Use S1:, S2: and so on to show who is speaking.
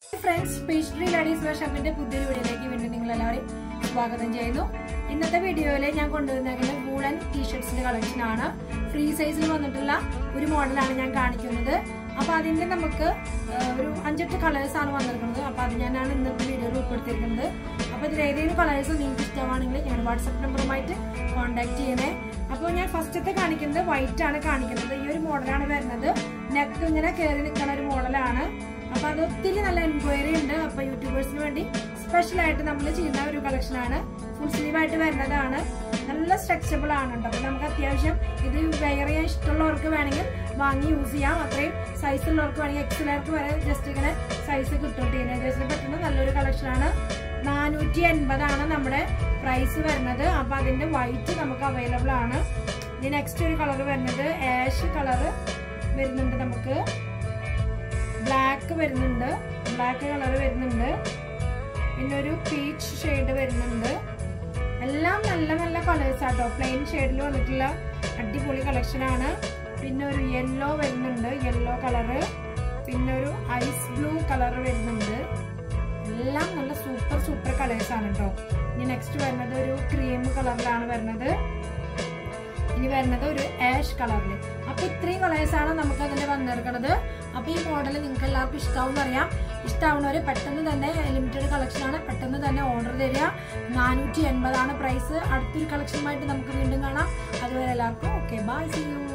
S1: friends pastry ladies wear ഷോപ്പിന്റെ പുതിയൊരു വീഡിയോയിലേക്ക് വീണ്ടും നിങ്ങൾ എല്ലാവരെയും സ്വാഗതം ചെയ്യുന്നു ഇന്നത്തെ വീഡിയോയിൽ ഞാൻ കൊണ്ടുവന്നിരിക്കുന്നത് വൂളൻ ടീഷർട്സിന്റെ കളക്ഷൻ ആണ് ഫ്രീ സൈസിൽ വന്നിട്ടുള്ള ഒരു മോഡലാണ് ഞാൻ കാണിക്കുന്നത് അപ്പൊ അതിന്റെ നമുക്ക് ആ, ഒരു അഞ്ചെട്ട് കളേഴ്സ് ആണ് വന്നിരിക്കുന്നത് അപ്പൊ അത് ഞാനാണ് ഇന്നത്തെ വീഡിയോയിൽ ഉൾപ്പെടുത്തിയിരിക്കുന്നത് അപ്പൊ ഇതിൽ ഏതെങ്കിലും കളേഴ്സ് നിങ്ങൾക്ക് ഇഷ്ടമാണെങ്കിൽ ഞാൻ വാട്സപ്പ് നമ്പറുമായിട്ട് കോൺടാക്ട് ചെയ്യണേ അപ്പോൾ ഞാൻ ഫസ്റ്റത്തെ കാണിക്കുന്നത് വൈറ്റ് ആണ് കാണിക്കുന്നത് ഈ ഒരു മോഡലാണ് വരുന്നത് നെക്ക് ഇങ്ങനെ കയറി നിൽക്കുന്ന ഒരു മോഡലാണ് അപ്പൊ അത് ഒത്തിരി നല്ല എൻക്വയറി ഉണ്ട് അപ്പൊ യൂട്യൂബേഴ്സിന് വേണ്ടി സ്പെഷ്യൽ ആയിട്ട് നമ്മൾ ചെയ്യുന്ന ഒരു കളക്ഷൻ ആണ് ഫുൾ സ്ലീവ് ആയിട്ട് വരുന്നതാണ് നല്ല സ്ട്രെച്ചബിൾ ആണ് കേട്ടോ അപ്പൊ നമുക്ക് അത്യാവശ്യം ഇത് വെയർ ചെയ്യാൻ ഇഷ്ടമുള്ളവർക്ക് വേണമെങ്കിൽ വാങ്ങി യൂസ് ചെയ്യാം അത്രയും സൈസ് ഉള്ളവർക്ക് വേണമെങ്കിൽ എക്സലർക്ക് വരെ ജസ്റ്റ് ഇങ്ങനെ സൈസ് കിട്ടും ടീനേജേഴ്സിന് പറ്റുന്ന നല്ലൊരു കളക്ഷൻ ആണ് നാനൂറ്റി എൺപതാണ് നമ്മുടെ പ്രൈസ് വരുന്നത് അപ്പൊ അതിന്റെ വൈറ്റ് നമുക്ക് അവൈലബിൾ ആണ് ഇനി നെക്സ്റ്റ് ഒരു കളർ വരുന്നത് ആഷ് കളർ വരുന്നുണ്ട് നമുക്ക് ബ്ലാക്ക് വരുന്നുണ്ട് ബ്ലാക്ക് കളർ വരുന്നുണ്ട് പിന്നെ ഒരു പീച്ച് ഷെയ്ഡ് വരുന്നുണ്ട് എല്ലാം നല്ല നല്ല കളേഴ്സ് ആട്ടോ പ്ലെയിൻ ഷെയ്ഡിൽ വന്നിട്ടുള്ള അടിപൊളി കളക്ഷൻ ആണ് പിന്നെ ഒരു യെല്ലോ വരുന്നുണ്ട് യെല്ലോ കളറ് പിന്നെ ഒരു ഐസ് ബ്ലൂ കളർ വരുന്നുണ്ട് എല്ലാം നല്ല സൂപ്പർ സൂപ്പർ കളേഴ്സ് ആണ് കേട്ടോ ഇനി നെക്സ്റ്റ് വരുന്നത് ഒരു ക്രീം കളറിലാണ് വരുന്നത് ഇനി വരുന്നത് ഒരു ആഷ് കളറിൽ അപ്പൊ ഇത്രയും കളേഴ്സ് ആണ് നമുക്ക് അതിന്റെ വന്നിരിക്കുന്നത് അപ്പൊ ഈ മോഡൽ നിങ്ങൾക്ക് എല്ലാവർക്കും ഇഷ്ടാവും അറിയാം ഇഷ്ടാവുന്നവര് പെട്ടെന്ന് തന്നെ ലിമിറ്റഡ് കളക്ഷൻ ആണ് പെട്ടെന്ന് തന്നെ ഓർഡർ തരിക നാനൂറ്റി എൺപതാണ് പ്രൈസ് അടുത്തൊരു കളക്ഷനുമായിട്ട് നമുക്ക് വീണ്ടും കാണാം അതുവരെ എല്ലാവർക്കും ഓക്കെ ബൈ സി യു